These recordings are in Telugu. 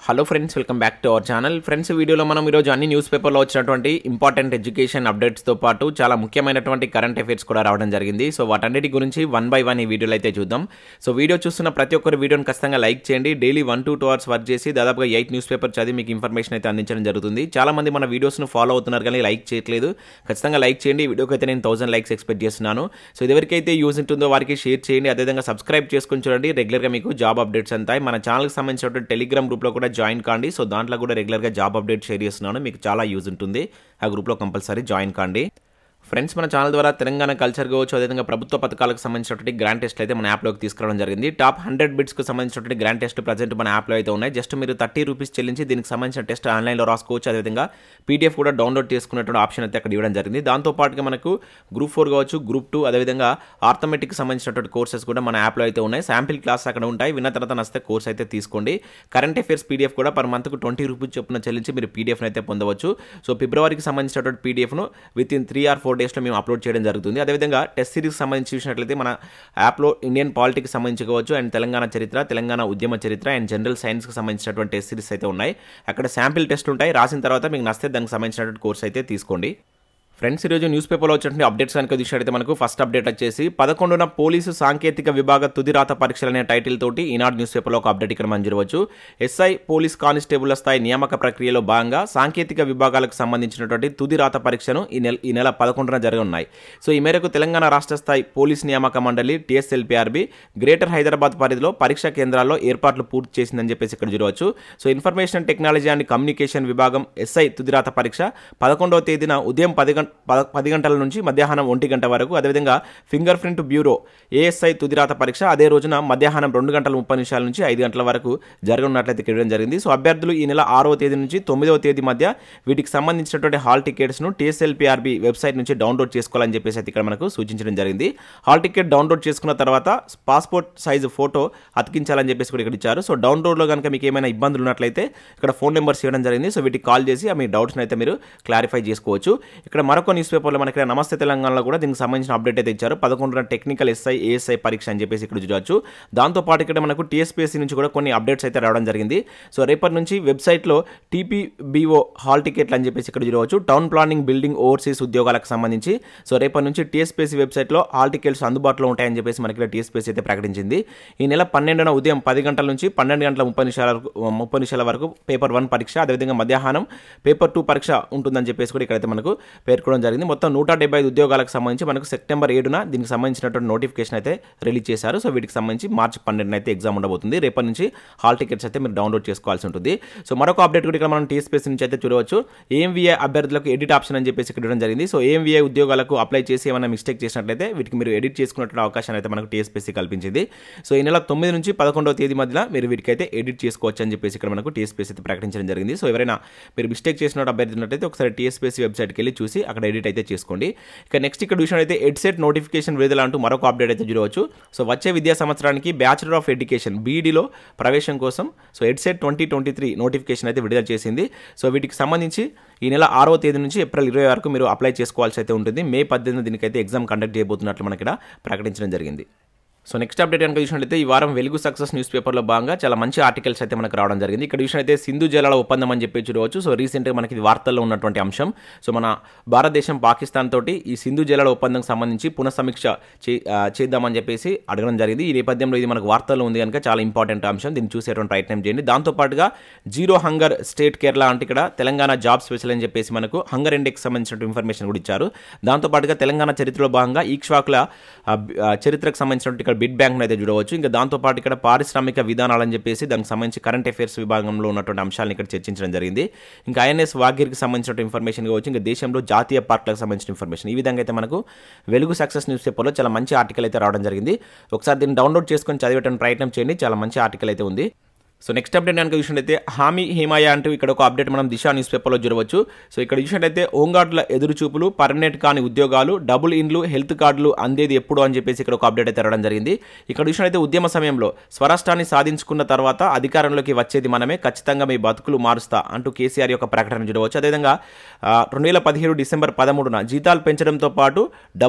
hello friends welcome back to our channel friends వీడియోలో మనం ఈరోజు అన్ని న్యూస్ పేపర్లో వచ్చినటువంటి ఇంపార్టెంట్ ఎడ్యుకేషన్ అప్డేట్స్తో పాటు చాలా ముఖ్యమైనటువంటి కరెంట్ అఫైర్స్ కూడా రావడం జరిగింది సో వాటన్నిటి గురించి వన్ బై వన్ ఈ వీడియోలో అయితే చూద్దాం సో వీడియో చూస్తున్న ప్రతి ఒక్కరు వీడియోని ఖచ్చితంగా లైక్ చేయండి daily one to two hours work చేసి దాదాపుగా ఎయిట్ న్యూస్ పేపర్ చదివి మీకు ఇన్ఫర్మేషన్ అయితే అందించడం జరుగుతుంది చాలా మంది మన వీడియోస్ను ఫాలో అవుతున్నారు కానీ లైక్ చేయట్లేదు ఖచ్చితంగా లైక్ చేయండి ఈ వీడియోకి అయితే నేను థౌసండ్ లైక్స్ ఎక్స్పెక్ట్ చేస్తున్నాను సో ఇది ఎవరికైతే యూజ్ ఉంటుందో వారికి షేర్ చేయండి అదేవిధంగా సబ్స్క్రైబ్ చేసుకుని చూడండి రెగ్యులర్గా మీకు జాబ్ అప్డేట్స్ అంతాయి మన ఛానల్కి సంబంధించిన టెలిగ్రామ్ గ్రూప్లో కూడా జాయిన్ కాండి సో దాంట్లో కూడా రెగ్యులర్గా జాబ్ అప్డేట్ షేర్ చేస్తున్నాను మీకు చాలా యూజ్ ఉంటుంది ఆ గ్రూప్లో కంపల్సరీ జాయిన్ కాండి ఫ్రెండ్స్ మన ఛానల్ ద్వారా తెలంగాణ కల్చర్ కావచ్చు అదేవిధంగా ప్రభుత్వ పథకాలకు సంబంధించినటువంటి గ్రాండ్ టెస్ట్ అయితే మన యాప్లోకి తీసుకురావడం జరిగింది టాప్ హండ్రెడ్ బిట్స్కి సంబంధించినటువంటి గ్రాండ్ టెస్ట్ ప్రజెంట్ మన యాప్లో అయితే ఉన్నాయి జస్ట్ మీరు థర్టీ రూపీస్ చెల్లించి దీనికి సంబంధించిన టెస్ట్ ఆన్లైన్లో రాసుకోవచ్చు అదేవిధంగా పీడిఎఫ్ కూడా డౌన్లోడ్ చేసుకున్నటువంటి ఆప్షన్ అయితే అక్కడ ఇవ్వడం జరిగింది దాంతో పాటుగా మనకు గ్రూప్ ఫోర్ కావచ్చు గ్రూప్ టూ అదేవిధంగా ఆర్థమెటిక్ సంబంధించినటువంటి కోర్సెస్ కూడా మన యాప్లో అయితే ఉన్నాయి శాంపిల్ క్లాస్ అక్కడ ఉంటాయి విన్న తర్వాత నస్తే కోర్స్ అయితే తీసుకోండి కరెంట్ అఫైర్స్ పీడిఎఫ్ కూడా పర్ మంత్కు ట్వంటీ రూపీస్ చొప్పున చెల్లించి మీరు పీడిఎఫ్ని అయితే పొందవచ్చు సో ఫిబ్రవరికి సంబంధించినటువంటి పీడిఎఫ్ను within three or four డేస్లో మేము అప్లోడ్ చేయడం జరుగుతుంది అదేవిధంగా టెస్ట్ సిరీస్ సంబంధించి చూసినట్లయితే మన యాప్లో ఇండియన్ పాలిటిక్స్ సంబంధించి కావచ్చు అండ్ తెలంగాణ చరిత్ర తెలంగాణ ఉద్యమ చరిత్ర అండ్ జనరల్ సైన్స్కి సంబంధించినటువంటి టెస్ట్ సిరీస్ అయితే ఉన్నాయి అక్కడ శాంపిల్ టెస్ట్ ఉంటాయి రాసిన తర్వాత మీకు నస్తే దానికి సంబంధించినటువంటి కోర్స్ అయితే తీసుకోండి ఫ్రెండ్స్ ఈరోజు న్యూస్ పేపర్లో వచ్చినటువంటి అప్డేట్స్ కనుక చూసినట్టయితే మనకు ఫస్ట్ అప్డేట్ వచ్చేసి పదకొండున పోలీసు సాంకేతిక విభాగ తుది రాత పరీక్షలు అనే టైటిల్ తోటి ఈనాడు న్యూస్ పేపర్లో ఒక అప్డేట్ ఇక్కడ మనం చూడవచ్చు ఎస్ఐ పోలీస్ కానిస్టేబుల్ స్థాయి నియామక ప్రక్రియలో భాగంగా సాంకేతిక విభాగాలకు సంబంధించినటువంటి తుది రాత పరీక్షను ఈ నెల ఈ నెల పదకొండున జరగనున్నాయి సో ఈ మేరకు తెలంగాణ రాష్ట్ర స్థాయి పోలీస్ నియామక మండలి టీఎస్ఎల్పిఆర్బి గ్రేటర్ హైదరాబాద్ పరిధిలో పరీక్షా కేంద్రాల్లో ఏర్పాట్లు పూర్తి చేసిందని చెప్పేసి ఇక్కడ చూడవచ్చు so information technology and communication విభాగం ఎస్ఐ తుదిరాత పరీక్ష పదకొండవ తేదీన ఉదయం పది గంట పద- పది గంటల నుంచి మధ్యాహ్నం ఒంటి గంట వరకు అదేవిధంగా ఫింగర్ ప్రింట్ బ్యూరో ఏఎస్ఐ తుదిరాత పరీక్ష అదే రోజున మధ్యాహ్నం రెండు గంటల ముప్పై నిమిషాల నుంచి ఐదు గంటల వరకు జరగనున్నట్లయితే ఇక్కడ ఇవ్వడం జరిగింది సో అభ్యర్థులు ఈ నెల ఆరవ తేదీ నుంచి తొమ్మిదవ తేదీ మధ్య వీటికి సంబంధించినటువంటి హాల్ టికెట్స్ను టీఎస్ఎల్పిఆర్బి వెబ్సైట్ నుంచి డౌన్లోడ్ చేసుకోవాలని చెప్పేసి అయితే ఇక్కడ మనకు సూచించడం జరిగింది హాల్ టికెట్ డౌన్లోడ్ చేసుకున్న తర్వాత పాస్పోర్ట్ సైజు ఫోటో అతికించాలని చెప్పేసి కూడా ఇక్కడ ఇచ్చారు సో డౌన్లోడ్లో కనుక మీకు ఏమైనా ఇబ్బందులు ఉన్నట్లయితే ఇక్కడ ఫోన్ నెంబర్స్ ఇవ్వడం జరిగింది సో వీటికి కాల్ చేసి ఆ మీ డౌట్స్ని అయితే మీరు క్లారిఫై చేసుకోవచ్చు ఇక్కడ మరొక న్యూస్ పేపర్లో మనకి ఇక్కడ నమస్తే తెలంగాణలో కూడా దీనికి సంబంధించిన అప్డేట్ అయితే ఇచ్చారు పదకొండున టెక్నికల్ ఎస్ఐ ఏఎస్ఐ పరీక్ష అని చెప్పేసి ఇక్కడ చూడవచ్చు దాంతోపాటు ఇక్కడ మనకు టీఎస్పీఎస్సీ నుంచి కూడా కొన్ని అప్డేట్స్ అయితే రావడం జరిగింది సో రేపటి నుంచి వెబ్సైట్లో టీపీబీఓ హాల్ టికెట్లు అని చెప్పేసి ఇక్కడ చూడవచ్చు టౌన్ ప్లానింగ్ బిల్డింగ్ ఓవర్సీస్ ఉద్యోగాలకు సంబంధించి సో రేపటి నుంచి టీఎస్పీఎస్సీ వెబ్సైట్లో హాల్ టికెట్స్ అందుబాటులో ఉంటాయని చెప్పేసి మనకి ఇక్కడ టీఎస్పీఎస్సీ అయితే ప్రకటించింది ఈ నెల పన్నెండున ఉదయం పది గంటల నుంచి పన్నెండు గంటల ముప్పై నిమిషాల వరకు ముప్పై నిమిషాల వరకు పేపర్ వన్ పరీక్ష అదేవిధంగా మధ్యాహ్నం పేపర్ టూ పరీక్ష ఉంటుందని చెప్పేసి కూడా ఇక్కడైతే మనకు పేర్కొనడం జరిగింది మొత్తం నూట డెబ్బై ఐదు ఉద్యోగాలకు సంబంధించి మనకు సెప్టెంబర్ ఏడున దీనికి సంబంధించినటువంటి నోటిఫికేషన్ అయితే రిలీజ్ చేశారు సో వీటికి సంబంధించి మార్చి పన్నెండున అయితే ఎగ్జామ్ ఉండబోతుంది రేపటి నుంచి హాల్ టికెట్స్ అయితే మీరు డౌన్లోడ్ చేసుకోవాల్సి ఉంటుంది సో మరొక అప్డేట్ కూడా ఇక్కడ మనం టీఎస్పీఎస్ నుంచి అయితే చూడవచ్చు ఏఎంవీఏ అభ్యర్థులకు ఎడిట్ ఆప్షన్ అని చెప్పేసి ఇక్కడ ఇవ్వడం జరిగింది సో ఏఎంవీఏ ఉద్యోగాలకు అప్లై చేసి ఏమైనా మిస్టేక్ చేసినట్లయితే వీటికి మీరు ఎడిట్ చేసుకున్నటువంటి అవకాశాన్ని అయితే మనకు టీఎస్పీసీ కల్పించింది సో ఈ నెల తొమ్మిది నుంచి పదకొండవ తేదీ మధ్యలో మీరు వీటికైతే ఎడిట్ చేసుకోవచ్చు అని చెప్పేసి ఇక్కడ మనకు టీఎస్పీసీ అయితే ప్రకటించడం జరిగింది సో ఎవరైనా మీరు మిస్టేక్ చేసిన అభ్యర్థి ఉన్నట్లయితే ఒకసారి టీఎస్పీసీ వెబ్సైట్కి వెళ్ళి చూసి అక్కడ ఎడిట్ అయితే చేసుకోండి ఇక నెక్స్ట్ ఇక్కడ విషయం అయితే ఎడ్సెట్ నోటిఫికేషన్ విడుదల అంటూ మరొక అప్డేట్ అయితే చూడవచ్చు సో వచ్చే విద్యా సంవత్సరానికి బ్యాచులర్ ఆఫ్ ఎడ్యుకేషన్ బీఈడీలో ప్రవేశం కోసం so EdCET twenty twenty three notification అయితే విడుదల చేసింది సో వీటికి సంబంధించి ఈ నెల ఆరవ తేదీ నుంచి ఏప్రిల్ ఇరవై వరకు మీరు అప్లై చేసుకోవాల్సి అయితే ఉంటుంది మే పద్దెనిమిది దీనికైతే ఎగ్జామ్ కండక్ట్ చేయబోతున్నట్లు మనకి ఇక్కడ ప్రకటించడం జరిగింది సో నెక్స్ట్ అప్డేట్ కనుక చూసినట్లయితే ఈ వారం వెలుగు సక్సెస్ న్యూస్ పేపర్లో భాగంగా చాలా మంచి ఆర్టికల్స్ అయితే మనకు రావడం జరిగింది ఇక్కడ చూసినట్లయితే సింధు జలాల ఒప్పందం అని చెప్పి చూడవచ్చు సో రీసెంట్గా మనకి ఇది వార్తల్లో ఉన్నటువంటి అంశం సో మన భారతదేశం పాకిస్తాన్ తోటి ఈ సింధు జలాల ఒప్పందం సంబంధించి పునఃసమీక్ష చే- ఆ, చేద్దామని చెప్పేసి అడగడం జరిగింది ఈ నేపథ్యంలో ఇది మనకు వార్తల్లో ఉంది కనుక చాలా ఇంపార్టెంట్ అంశం దీన్ని చూసేటువంటి ప్రయత్నం చేయండి దాంతోపాటుగా జీరో హంగర్ స్టేట్ కేరళ అంటే ఇక్కడ తెలంగాణ జాబ్ స్పెషల్ అని చెప్పేసి మనకు హంగర్ ఇండెక్స్ సంబంధించిన ఇన్ఫర్మేషన్ కూడా ఇచ్చారు దాంతోపాటుగా తెలంగాణ చరిత్రలో భాగంగా ఈక్ష్వాకుల ఆ, బి- ఆ, చరిత్రకు సంబంధించినటువంటి ఇక్కడ బిడ్ బ్యాంక్ అయితే చూడవచ్చు ఇంకా దాంతోపాటు ఇక్కడ పారిశ్రామిక విధానాలని చెప్పేసి దానికి సంబంధించి కరెంట్ అఫైర్స్ విభాగంలో ఉన్నటువంటి అంశాలను ఇక్కడ చర్చించడం జరిగింది ఇంకా ఐఎన్ఎస్ వాగిర్కి సంబంధించిన ఇన్ఫర్మేషన్ కావచ్చు ఇంకా దేశంలో జాతీయ పార్కులకు సంబంధించిన ఇన్ఫర్మేషన్ ఈ విధంగా అయితే మనకు వెలుగు సక్సెస్ న్యూస్ పేపర్లో చాలా మంచి ఆర్టికల్ అయితే రావడం జరిగింది ఒకసారి దీన్ని డౌన్లోడ్ చేసుకొని చదివేయడానికి ప్రయత్నం చేయండి చాలా మంచి ఆర్టికల్ అయితే ఉంది సో నెక్స్ట్ అప్డేట్ కనుక చూసినట్టయితే హామీ హిమాయ అంటూ ఇక్కడ ఒక అప్డేట్ మనం దిశా న్యూస్ పేపర్లో చూడవచ్చు సో ఇక్కడ చూసినట్టయితే హోంగార్డుల ఎదురు చూపులు పర్మనెంట్ కాని ఉద్యోగాలు డబుల్ ఇండ్లు హెల్త్ కార్డులు అందేది ఎప్పుడు అని చెప్పేసి ఇక్కడ ఒక అప్డేట్ అయితే రావడం జరిగింది ఇక్కడ చూసినట్టయితే ఉద్యమ సమయంలో స్వరాష్ట్రాన్ని సాధించుకున్న తర్వాత అధికారంలోకి వచ్చేది మనమే ఖచ్చితంగా మీ బతుకులు మారుస్తా అంటూ కేసీఆర్ యొక్క ప్రకటన చూడవచ్చు అదేవిధంగా రెండు వేల పదిహేడు డిసెంబర్ పదమూడున జీతాలు పెంచడంతో పాటు డబుల్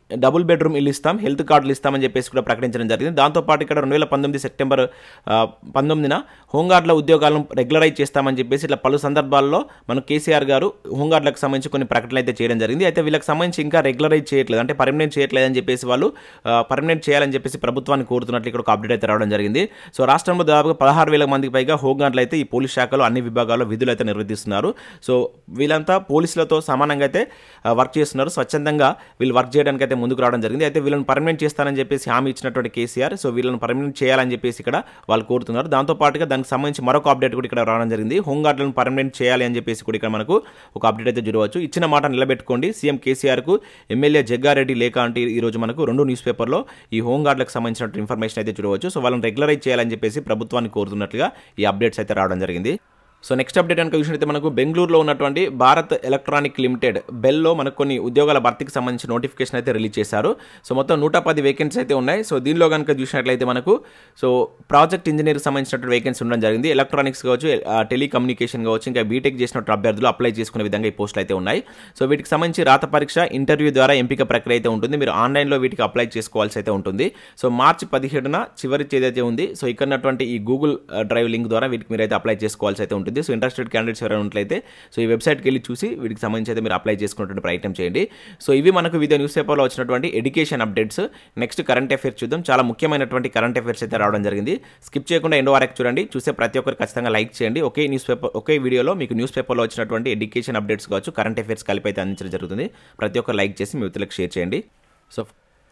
డబుల్ బెడ్రూమ్ ఇల్లు ఇస్తాం హెల్త్ కార్డులు ఇస్తామని చెప్పేసి కూడా ప్రకటించడం జరిగింది దాంతోపాటు ఇక్కడ రెండు వేల పంతొమ్మిది సెప్టెంబర్ ఆ, పంతొమ్మిదిన హోంగార్డుల ఉద్యోగాలను రెగ్యులరైజ్ చేస్తామని చెప్పేసి ఇట్లా పలు సందర్భాల్లో మన కేసీఆర్ గారు హోంగార్డులకు సంబంధించి కొన్ని ప్రకటనలు అయితే చేయడం జరిగింది అయితే వీళ్ళకి సంబంధించి ఇంకా రెగ్యులరైజ్ చేయట్లేదు అంటే పర్మనెంట్ చేయట్లేదని చెప్పేసి వాళ్ళు పర్మనెంట్ చేయాలని చెప్పేసి ప్రభుత్వాన్ని కోరుతున్నట్లు ఇక్కడ ఒక అప్డేట్ అయితే రావడం జరిగింది సో రాష్ట్రంలో దాదాపుగా పదహారు వేల మందికి పైగా హోంగార్డులు అయితే ఈ పోలీస్ శాఖలో అన్ని విభాగాల్లో విధులు అయితే నిర్వర్తిస్తున్నారు సో వీళ్ళంతా పోలీసులతో సమానంగా అయితే ఆ, వర్క్ చేస్తున్నారు స్వచ్ఛందంగా వీళ్ళు వర్క్ చేయడానికి అయితే ముందుకు రావడం జరిగింది అయితే వీళ్ళని పర్మనెంట్ చేస్తానని చెప్పేసి హామీ ఇచ్చినటువంటి కేసీఆర్ సో వీళ్ళని పర్మనెంట్ చేయాలని చెప్పేసి ఇక్కడ వాళ్ళు కోరుతున్నారు దాంతో పాటుగా దానికి సంబంధించి మరొక అప్డేట్ కూడా ఇక్కడ రావడం జరిగింది హోంగార్డులను పర్మనెంట్ చేయాలి అని చెప్పేసి కూడా ఇక్కడ మనకు ఒక అప్డేట్ అయితే చూడవచ్చు ఇచ్చిన మాట నిలబెట్టుకోండి సీఎం కేసీఆర్కు ఎమ్మెల్యే జగ్గారెడ్డి లేఖ అంటే ఈ రోజు మనకు రెండు న్యూస్ పేపర్లో ఈ హోంగార్డులకు సంబంధించిన ఇన్ఫర్మేషన్ అయితే చూడవచ్చు సో వాళ్ళని రెగ్యులరైజ్ చేయాలని చెప్పేసి ప్రభుత్వాన్ని కోరుతున్నట్లుగా ఈ అప్డేట్స్ అయితే రావడం జరిగింది సో నెక్స్ట్ అప్డేట్ కనుక చూసినట్లయితే మనకు బెంగళూరులో ఉన్నటువంటి భారత్ ఎలక్ట్రానిక్ లిమిటెడ్ బెల్లో మనకు కొన్ని ఉద్యోగాల భర్తీకి సంబంధించిన నోటిఫికేషన్ అయితే రిలీజ్ చేశారు సో మొత్తం నూట పది వేకెన్సీ అయితే ఉన్నాయి సో దీనిలో కనుక చూసినట్లయితే మనకు సో ప్రాజెక్ట్ ఇంజనీర్కి సంబంధించినటువంటి వేకెన్సీ ఉండడం జరిగింది ఎలక్ట్రానిక్స్ కావచ్చు ఆ, టెలికమ్యూనికేషన్ కావచ్చు ఇంకా బీటెక్ చేసినటువంటి అభ్యర్థులు అప్లై చేసుకునే విధంగా ఈ పోస్టులు అయితే ఉన్నాయి సో వీటికి సంబంధించి రాత పరీక్ష ఇంటర్వ్యూ ద్వారా ఎంపిక ప్రక్రియ అయితే ఉంటుంది మీరు ఆన్లైన్లో వీటికి అప్లై చేసుకోవాల్సి అయితే ఉంటుంది సో మార్చి పదిహేడున చివరి తేదీ అయితే ఉంది సో ఇక్కడ ఉన్నటువంటి ఈ గూగుల్ ఆ, డ్రైవ్ లింక్ ద్వారా వీటికి మీరు అయితే అప్లై చేసుకోవాల్సి అయితే ఉంటుంది సో ఇంట్రెస్టెడ్ క్యాండిడేట్స్ ఎవరైనా ఉన్నట్లయితే సో ఈ వెబ్సైట్కి వెళ్ళి చూసి వీటికి సంబంధించి అయితే మీరు అప్లై చేసుకున్నటువంటి ప్రయత్నం చేయండి సో ఇవి మనకు వివిధ న్యూస్ పేపర్లో వచ్చినటువంటి education updates next current affairs చూద్దాం చాలా ముఖ్యమైనటువంటి కరెంట్ అఫేర్స్ అయితే రావడం జరిగింది స్కిప్ చేయకుండా ఎండో వరకు చూడండి చూసే ప్రతి ఒక్కరు ఖచ్చితంగా లైక్ చేయండి ఒకే న్యూస్ పేపర్ ఒకే వీడియోలో మీకు న్యూస్ పేపర్లో వచ్చినటువంటి ఎడ్యుకేషన్ అప్డేట్స్ కావచ్చు కరెంట్ అఫేర్స్ కలిపి అయితే అందించడం జరుగుతుంది ప్రతి ఒక్కరు లైక్ చేసి మీ మిత్రులకు షేర్ చేయండి so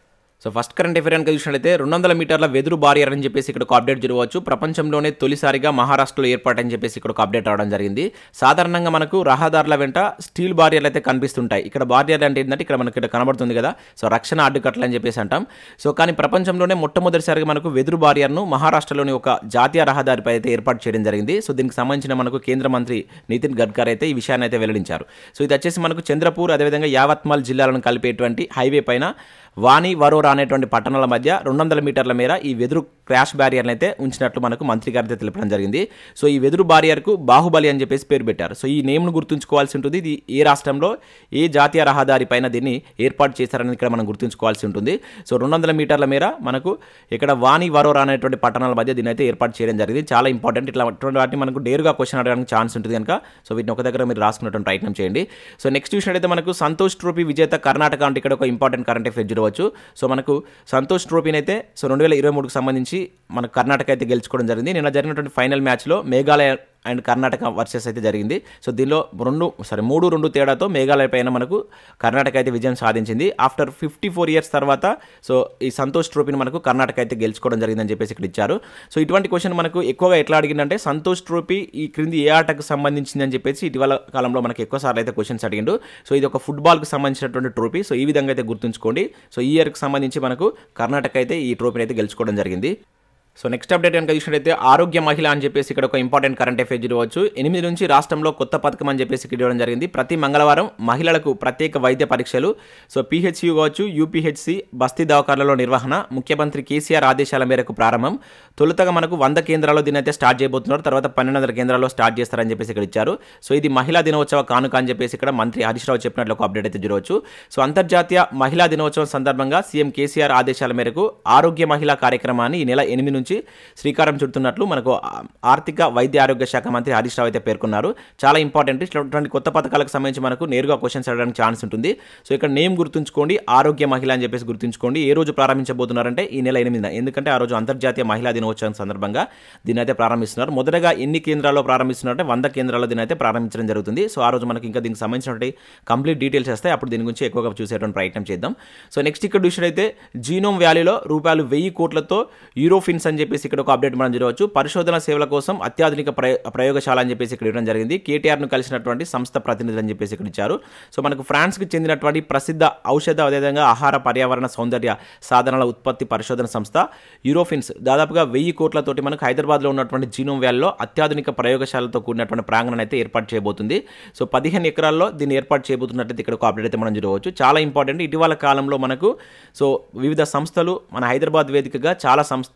so first current affair కనుక చూసినట్లయితే రెండు వందల మీటర్ల వెదురు బారియర్ అని చెప్పేసి ఇక్కడ ఒక అప్డేట్ చూడవచ్చు ప్రపంచంలోనే తొలిసారిగా మహారాష్ట్రలో ఏర్పాటని చెప్పేసి ఇక్కడ ఒక అప్డేట్ రావడం జరిగింది సాధారణంగా మనకు రహదారుల వెంట స్టీల్ బారియర్లు అయితే కనిపిస్తుంటాయి ఇక్కడ బారియర్ అంటే ఏంటంటే ఇక్కడ మనకి ఇక్కడ కనబడుతుంది కదా సో రక్షణ అడ్డుకట్లు అని చెప్పేసి అంటాం సో కానీ ప్రపంచంలోనే మొట్టమొదటిసారిగా మనకు వెదురు బారియర్ను మహారాష్ట్రలోని ఒక జాతీయ రహదారిపై అయితే ఏర్పాటు చేయడం జరిగింది సో దీనికి సంబంధించిన మనకు కేంద్ర మంత్రి నితిన్ గడ్కరీ అయితే ఈ విషయాన్ని అయితే వెల్లడించారు సో ఇది వచ్చేసి మనకు చంద్రపూర్ అదేవిధంగా యావత్మల్ జిల్లాలను కలిపేటువంటి హైవే పైన వాణి వరోరా అనేటువంటి పట్టణాల మధ్య రెండు వందల మీటర్ల మేర ఈ వెదురు క్రాష్ బ్యారియర్ని అయితే ఉంచినట్లు మనకు మంత్రి గారి అయితే తెలపడం జరిగింది సో ఈ వెదురు బారియర్కు బాహుబలి అని చెప్పేసి పేరు పెట్టారు సో ఈ నేమ్ను గుర్తుంచుకోవాల్సి ఉంటుంది ఇది ఏ రాష్ట్రంలో ఏ జాతీయ రహదారి పైన దీన్ని ఏర్పాటు చేశారని ఇక్కడ మనం గుర్తుంచుకోవాల్సి ఉంటుంది సో రెండు వందల మీటర్ల మేర మనకు ఇక్కడ వాణి వరోరా అనేటువంటి పట్టణాల మధ్య దీన్ని అయితే ఏర్పాటు చేయడం జరిగింది చాలా ఇంపార్టెంట్ ఇట్లా అటువంటి వాటిని మనకు డేరుగా క్వశ్చన్ అడగడానికి ఛాన్స్ ఉంటుంది కనుక సో వీటిని ఒక దగ్గర మీరు రాసుకున్నటువంటి ప్రయత్నం చేయండి సో నెక్స్ట్ చూసినట్టయితే మనకు సంతోష్ ట్రోఫీ విజేత కర్ణాటక అంటే ఇక్కడ ఒక ఇంపార్టెంట్ కరెంట్ అఫేర్ చూడవచ్చు సో మనకు సంతోష్ ట్రోఫీని అయితే సో రెండు వేల ఇరవై మూడుకు సంబంధించి మన కర్ణాటక అయితే గెలుచుకోవడం జరిగింది నిన్న జరిగినటువంటి ఫైనల్ మ్యాచ్లో మేఘాలయ అండ్ కర్ణాటక వర్సెస్ అయితే జరిగింది సో దీనిలో రెండు సారీ మూడు రెండు తేడాతో మేఘాలయ పైన మనకు కర్ణాటక అయితే విజయం సాధించింది ఆఫ్టర్ ఫిఫ్టీ ఫోర్ ఇయర్స్ తర్వాత సో ఈ సంతోష్ ట్రోఫీని మనకు కర్ణాటక అయితే గెలుచుకోవడం జరిగిందని చెప్పేసి ఇక్కడ ఇచ్చారు సో ఇటువంటి క్వశ్చన్ మనకు ఎక్కువగా ఎట్లా అడిగిందంటే సంతోష్ ట్రోఫీ ఈ క్రింది ఏ ఆటకు సంబంధించింది అని చెప్పేసి ఇటీవల కాలంలో మనకి ఎక్కువ సార్లు అయితే క్వశ్చన్స్ అడిగిండు సో ఇది ఒక ఫుట్బాల్కి సంబంధించినటువంటి ట్రోఫీ సో ఈ విధంగా అయితే గుర్తుంచుకోండి సో ఈ ఇయర్కి సంబంధించి మనకు కర్ణాటక అయితే ఈ ట్రోఫీని అయితే గెలుచుకోవడం జరిగింది సో నెక్స్ట్ అప్డేట్ కనుక చూసినట్టయితే ఆరోగ్య మహిళ అని చెప్పేసి ఇక్కడ ఒక ఇంపార్టెంట్ కరెంట్ అఫేర్ చూడవచ్చు ఎనిమిది నుంచి రాష్ట్రంలో కొత్త పథకం అని చెప్పేసి ఇక్కడ ఇవ్వడం జరిగింది ప్రతి మంగళవారం మహిళలకు ప్రత్యేక వైద్య పరీక్షలు సో పీహెచ్యూ కావచ్చు యూపీహెచ్సి బస్తీ దవాఖానాలలో నిర్వహణ ముఖ్యమంత్రి కేసీఆర్ ఆదేశాల మేరకు ప్రారంభం తొలుతగా మనకు వంద కేంద్రాల్లో దీని అయితే స్టార్ట్ చేయబోతున్నారు తర్వాత పన్నెండు వందల కేంద్రాల్లో స్టార్ట్ చేస్తారని చెప్పేసి ఇక్కడ ఇచ్చారు సో ఇది మహిళా దినోత్సవ కానుక అని చెప్పేసి ఇక్కడ మంత్రి హరీష్ రావు చెప్పినట్లు ఒక అప్డేట్ అయితే చూడవచ్చు సో అంతర్జాతీయ మహిళా దినోత్సవం సందర్భంగా సీఎం కేసీఆర్ ఆదేశాల మేరకు ఆరోగ్య మహిళా కార్యక్రమాన్ని ఈ నెల ఎనిమిది నుంచి శ్రీకారం చుడుతున్నట్లు మనకు ఆ- ఆర్థిక వైద్య ఆరోగ్య శాఖ మంత్రి హరీష్ రావు అయితే పేర్కొన్నారు చాలా ఇంపార్టెంట్ ఇట్లాంటి కొత్త పథకాలకు సంబంధించి మనకు నేరుగా క్వశ్చన్స్ అడగడానికి ఛాన్స్ ఉంటుంది సో ఇక్కడ నేమ్ గుర్తుంచుకోండి ఆరోగ్య మహిళ అని చెప్పేసి గుర్తుంచుకోండి ఏ రోజు ప్రారంభించబోతున్నారంటే ఈ నెల ఎనిమిదిన ఎందుకంటే ఆ రోజు అంతర్జాతీయ మహిళా దినోత్సవం సందర్భంగా దీని అయితే ప్రారంభిస్తున్నారు మొదటగా ఎన్ని కేంద్రాల్లో ప్రారంభిస్తున్నారంటే వంద కేంద్రాల్లో దీని అయితే ప్రారంభించడం జరుగుతుంది సో ఆ రోజు మనకి ఇంకా దీనికి సంబంధించినటువంటి కంప్లీట్ డీటెయిల్స్ వస్తాయి అప్పుడు దీని గురించి ఎక్కువగా చూసేటువంటి ప్రయత్నం చేద్దాం సో నెక్స్ట్ ఇక్కడ చూసినట్టయితే జీనోమ్ వ్యాలీలో రూపాయలు వెయ్యి కోట్లతో యూరోఫిన్స్ అని చెప్పేసి ఇక్కడ ఒక అప్డేట్ మనం చూడవచ్చు పరిశోధన సేవల కోసం అత్యాధునిక ప్రయ- ప్రయోగశాల అని చెప్పేసి ఇక్కడ ఇవ్వడం జరిగింది కేటీఆర్ను కలిసినటువంటి సంస్థ ప్రతినిధులు అని చెప్పేసి ఇక్కడ ఇచ్చారు సో మనకు ఫ్రాన్స్కి చెందినటువంటి ప్రసిద్ధ ఔషధ అదేవిధంగా ఆహార పర్యావరణ సౌందర్య సాధనాల ఉత్పత్తి పరిశోధన సంస్థ యూరోఫిన్స్ దాదాపుగా వెయ్యి కోట్లతోటి మనకు హైదరాబాద్లో ఉన్నటువంటి జీనోమ్ వ్యాలీలో అత్యాధునిక ప్రయోగశాలతో కూడినటువంటి ప్రాంగణం అయితే ఏర్పాటు చేయబోతుంది సో పదిహేను ఎకరాల్లో దీన్ని ఏర్పాటు చేయబోతున్నట్లయితే ఇక్కడ ఒక అప్డేట్ అయితే మనం చూడవచ్చు చాలా ఇంపార్టెంట్ ఇటీవల కాలంలో మనకు సో వివిధ సంస్థలు మన హైదరాబాద్ వేదికగా చాలా సంస్థ చాలా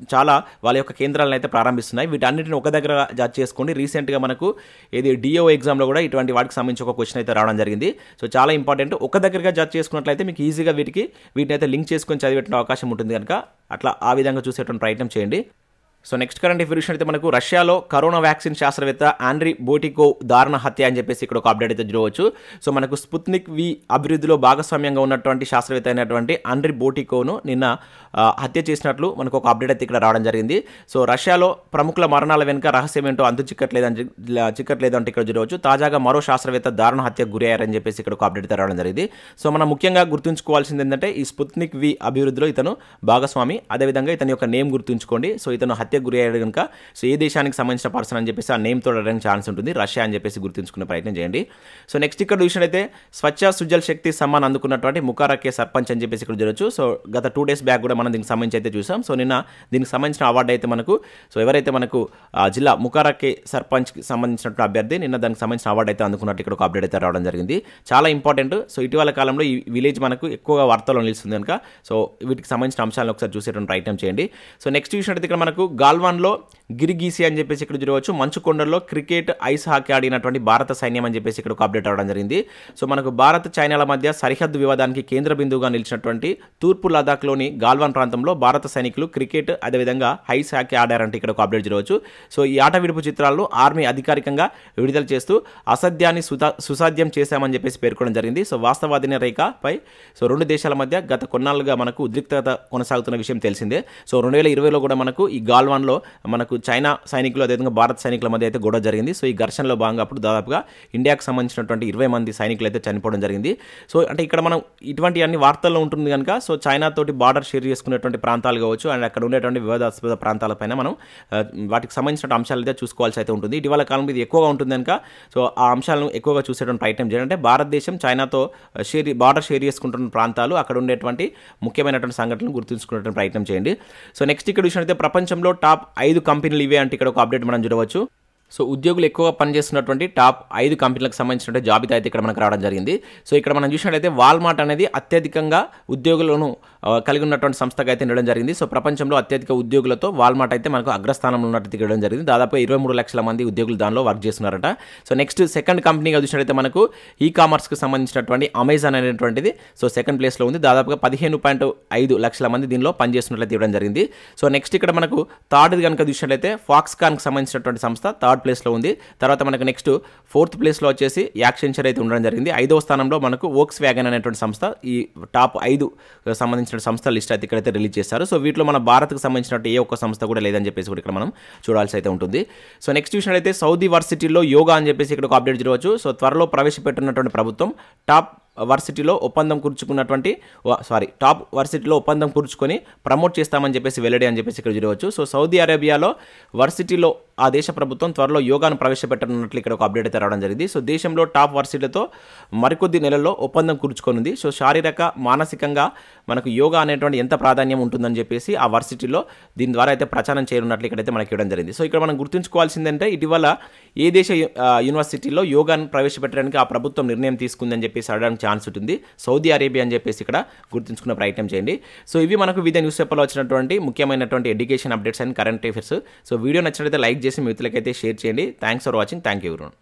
వాళ్ళ యొక్క కేంద్రాలను అయితే ప్రారంభిస్తున్నాయి వీటన్నిటిని ఒక దగ్గర జడ్జ్ చేసుకోండి రీసెంట్గా మనకు ఇది డిఓ ఎగ్జామ్లో కూడా ఇటువంటి వాటికి సంబంధించి ఒక క్వశ్చన్ అయితే రావడం జరిగింది సో చాలా ఇంపార్టెంట్ ఒక దగ్గరగా జడ్జ్ చేసుకున్నట్లయితే మీకు ఈజీగా వీటికి వీటిని అయితే లింక్ చేసుకొని చదివేట అవకాశం ఉంటుంది కనుక అట్లా ఆ విధంగా చూసేటువంటి ప్రయత్నం చేయండి సో నెక్స్ట్ కరెంట్ ఇన్ఫర్మేషన్ అయితే మనకు రష్యాలో కరోనా వ్యాక్సిన్ శాస్త్రవేత్త ఆండ్రీ బోటికో దారుణ హత్య అని చెప్పేసి ఇక్కడ ఒక అప్డేట్ అయితే చూడవచ్చు సో మనకు స్పుత్నిక్ వి అభివృద్ధిలో భాగస్వామ్యంగా ఉన్నటువంటి శాస్త్రవేత్త అయినటువంటి ఆండ్రీ బోటికోను నిన్న ఆ, హత్య చేసినట్లు మనకు ఒక అప్డేట్ అయితే ఇక్కడ రావడం జరిగింది సో రష్యాలో ప్రముఖుల మరణాల వెనుక రహస్యం ఏంటో అంతు చిక్కట్లేదని చె- చిక్కట్లేదు అంటే ఇక్కడ చూడవచ్చు తాజాగా మరో శాస్త్రవేత్త దారుణ హత్యకు గురయ్యారని చెప్పేసి ఇక్కడ ఒక అప్డేట్ అయితే రావడం జరిగింది సో మనం ముఖ్యంగా గుర్తుంచుకోవాల్సింది ఏంటంటే ఈ స్పుత్నిక్ వి అభివృద్ధిలో ఇతను భాగస్వామి అదేవిధంగా ఇతని యొక్క నేమ్ గుర్తుంచుకోండి సో ఇతను హత్యకు గురి అయ్యాడు కనుక సో ఏ దేశానికి సంబంధించిన పర్సన్ అని చెప్పేసి ఆ నేమ్ తోడడానికి ఛాన్స్ ఉంటుంది రష్యా అని చెప్పేసి గుర్తుంచుకునే ప్రయత్నం చేయండి సో నెక్స్ట్ ఇక్కడ చూసినట్టయితే స్వచ్ఛ సుజల్ శక్తి సమ్మాన్ అందుకున్నటువంటి ముకారకే సర్పంచ్ అని చెప్పేసి ఇక్కడ చూడొచ్చు సో గత టూ డేస్ బ్యాక్ కూడా మనం దీనికి సంబంధించి అయితే చూసాం సో నిన్న దీనికి సంబంధించిన అవార్డు అయితే మనకు సో ఎవరైతే మనకు ఆ, జిల్లా ముకారకే సర్పంచ్కి సంబంధించినటువంటి అభ్యర్థి నిన్న దానికి సంబంధించిన అవార్డు అయితే అందుకున్నట్టు ఇక్కడ ఒక అప్డేట్ అయితే రావడం జరిగింది చాలా ఇంపార్టెంట్ సో ఇటీవల కాలంలో ఈ విలేజ్ మనకు ఎక్కువగా వార్తల్లో నిలుస్తుంది కనుక సో వీటికి సంబంధించిన అంశాలను ఒకసారి చూసేటువంటి ప్రయత్నం చేయండి సో నెక్స్ట్ చూసినట్టయితే ఇక్కడ మనకు గాల్వాన్లో గిరిగీసి అని చెప్పేసి ఇక్కడ చూడవచ్చు మంచుకొండల్లో క్రికెట్ ఐస్ హాకీ ఆడినటువంటి భారత సైన్యం అని చెప్పేసి ఇక్కడ ఒక అప్డేట్ అవడం జరిగింది సో మనకు భారత్ చైనాల మధ్య సరిహద్దు వివాదానికి కేంద్ర బిందువుగా నిలిచినటువంటి తూర్పు లదాఖ్లోని గాల్వాన్ ప్రాంతంలో భారత సైనికులు క్రికెట్ అదేవిధంగా ఐస్ హాకీ ఆడారంటే ఇక్కడ ఒక అప్డేట్ చూడవచ్చు సో ఈ ఆట విడుపు చిత్రాలను ఆర్మీ అధికారికంగా విడుదల చేస్తూ అసత్యాన్ని సుతా సుసాధ్యం చేశామని చెప్పేసి పేర్కొనడం జరిగింది సో వాస్తవాదిన రేఖపై సో రెండు దేశాల మధ్య గత కొన్నాళ్ళుగా మనకు ఉద్రిక్తత కొనసాగుతున్న విషయం తెలిసిందే సో రెండు వేల ఇరవైలో కూడా మనకు ఈ గాల్వాన్లో మనకు చైనా సైనికులు అదేవిధంగా భారత సైనికుల మధ్య అయితే గొడవ జరిగింది సో ఈ ఘర్షణలో భాగంగా అప్పుడు దాదాపుగా ఇండియాకు సంబంధించినటువంటి ఇరవై మంది సైనికులు అయితే చనిపోవడం జరిగింది సో అంటే ఇక్కడ మనం ఇటువంటి అన్ని వార్తల్లో ఉంటుంది కనుక సో చైనా తోటి బార్డర్ షేర్ చేసుకునేటువంటి ప్రాంతాలు కావచ్చు అండ్ అక్కడ ఉండేటువంటి వివాదాస్పద ప్రాంతాలపైన మనం ఆ, వాటికి సంబంధించిన అంశాలు అయితే చూసుకోవాల్సి అయితే ఉంటుంది ఇటీవల కాలంలో ఇది ఎక్కువగా ఉంటుంది కనుక సో ఆ అంశాలను ఎక్కువగా చూసేటువంటి ప్రయత్నం చేయండి అంటే భారతదేశం చైనాతో షేర్ బార్డర్ షేర్ చేసుకుంటున్న ప్రాంతాలు అక్కడ ఉండేటువంటి ముఖ్యమైనటువంటి సంఘటనలు గుర్తుంచుకునేటువంటి ప్రయత్నం చేయండి సో నెక్స్ట్ ఇక్కడ చూసినట్లయితే ప్రపంచంలో టాప్ ఐదు కంపెనీలు ఇవే అంటే ఇక్కడ ఒక అప్డేట్ మనం చూడవచ్చు సో ఉద్యోగులు ఎక్కువగా పనిచేస్తున్నటువంటి టాప్ ఐదు కంపెనీలకు సంబంధించినటువంటి జాబితా అయితే ఇక్కడ మనకు రావడం జరిగింది సో ఇక్కడ మనం చూసినట్లయితే వాల్మార్ట్ అనేది అత్యధికంగా ఉద్యోగులను ఆ, కలిగి ఉన్నటువంటి సంస్థగా అయితే నిలడం జరిగింది సో ప్రపంచంలో అత్యధిక ఉద్యోగులతో వాల్మార్ట్ అయితే మనకు అగ్రస్థానంలో ఉన్నట్టు తిరగడం జరిగింది దాదాపు ఇరవై మూడు లక్షల మంది ఉద్యోగులు దానిలో వర్క్ చేస్తున్నారట సో నెక్స్ట్ సెకండ్ కంపెనీగా చూసినట్లయితే మనకు ఈ కామర్స్కి సంబంధించినటువంటి అమెజాన్ అనేటువంటిది సో సెకండ్ ప్లేస్లో ఉంది దాదాపుగా పదిహేను పాయింట్ ఐదు లక్షల మంది దీనిలో పనిచేస్తున్నట్లయితే ఇవ్వడం జరిగింది సో నెక్స్ట్ ఇక్కడ మనకు థర్డ్ కనుక చూసినట్లయితే ఫాక్స్కాన్కి సంబంధించినటువంటి సంస్థ థర్డ్ ప్లేస్లో ఉంది తర్వాత మనకు నెక్స్ట్ ఫోర్త్ ప్లేస్లో వచ్చేసి యాక్సెంచర్ అయితే ఉండడం జరిగింది ఐదవ స్థానంలో మనకు వోక్స్ వ్యాగన్ అనేటువంటి సంస్థ ఈ టాప్ ఐదు సంబంధించిన సంస్థల లిస్ట్ అయితే ఇక్కడైతే రిలీజ్ చేస్తారు సో వీటిలో మన భారత్కు సంబంధించినట్టు ఏ ఒక్క సంస్థ కూడా లేదని చెప్పేసి కూడా ఇక్కడ మనం చూడాల్సి అయితే ఉంటుంది సో నెక్స్ట్ చూసినట్లయితే సౌదీ వర్సిటీలో యోగా అని చెప్పేసి ఇక్కడ ఒక అప్డేట్ చూడవచ్చు సో త్వరలో ప్రవేశపెట్టున్నటువంటి ప్రభుత్వం టాప్ వర్సిటీలో ఒప్పందం కూర్చుకున్నటువంటి సారీ టాప్ వర్సిటీలో ఒప్పందం కూర్చుకొని ప్రమోట్ చేస్తామని చెప్పేసి వెల్లడి అని చెప్పేసి ఇక్కడ చూడవచ్చు సో సౌదీ అరేబియాలో వర్సిటీలో ఆ దేశ ప్రభుత్వం త్వరలో యోగాను ప్రవేశపెట్టనున్నట్లు ఇక్కడ ఒక అప్డేట్ అయితే రావడం జరిగింది సో దేశంలో టాప్ వర్సిటీలతో మరికొద్ది నెలల్లో ఒప్పందం కూర్చుకొనుంది సో శారీరక మానసికంగా మనకు యోగా అనేటువంటి ఎంత ప్రాధాన్యం ఉంటుందని చెప్పేసి ఆ వర్సిటీలో దీని ద్వారా అయితే ప్రచారం చేయనున్నట్లు ఇక్కడైతే మనకి ఇవ్వడం జరిగింది సో ఇక్కడ మనం గుర్తుంచుకోవాల్సిందంటే ఇటీవల ఏ దేశ ఆ, యూనివర్సిటీలో యోగాను ప్రవేశపెట్టడానికి ఆ ప్రభుత్వం నిర్ణయం తీసుకుందని చెప్పేసి అడగడానికి ఛాన్స్ ఉంటుంది సౌదీ అరేబియా అని చెప్పేసి ఇక్కడ గుర్తుంచుకునే ప్రయత్నం చేయండి సో ఇవి మనకు వివిధ న్యూస్ పేపర్లో వచ్చినటువంటి ముఖ్యమైనటువంటి education updates and current affairs so video నచ్చినట్లయితే లైక్ చేసి మిత్రులకైతే షేర్ చేయండి thanks for watching thank you